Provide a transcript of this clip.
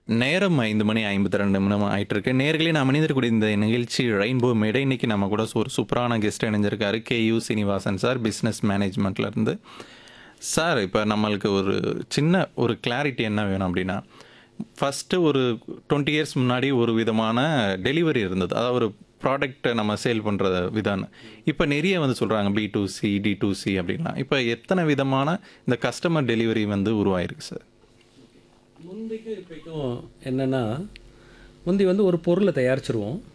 நேரம் ஐந்து மணி ஐம்பத்தி ரெண்டு நிமிடம் ஆயிட்டு இருக்கு நேர்களே நான் மனிதக்கூடிய இந்த நிகழ்ச்சி ரெயின்போ மேடை இன்னைக்கு நம்ம கூட ஒரு சூப்பரான கெஸ்ட் இணைஞ்சிருக்காரு K U Srinivasan sir business மேனேஜ்மெண்ட்ல இருந்து சார் இப்போ நம்மளுக்கு ஒரு சின்ன ஒரு கிளாரிட்டி என்ன வேணும் அப்படின்னா ஃபஸ்ட்டு ஒரு டுவெண்ட்டி இயர்ஸ் முன்னாடி ஒரு விதமான டெலிவரி இருந்தது அதாவது ஒரு ப்ராடக்ட்டை நம்ம சேல் பண்ணுற விதான்னு இப்போ நிறைய வந்து சொல்கிறாங்க B to C D to C அப்படின்லாம் இப்போ எத்தனை விதமான இந்த கஸ்டமர் டெலிவரி வந்து உருவாயிருக்கு சார் முந்திக்கும் இப்போக்கும் என்னென்னா முந்தி வந்து ஒரு பொருளை தயாரிச்சிருவோம்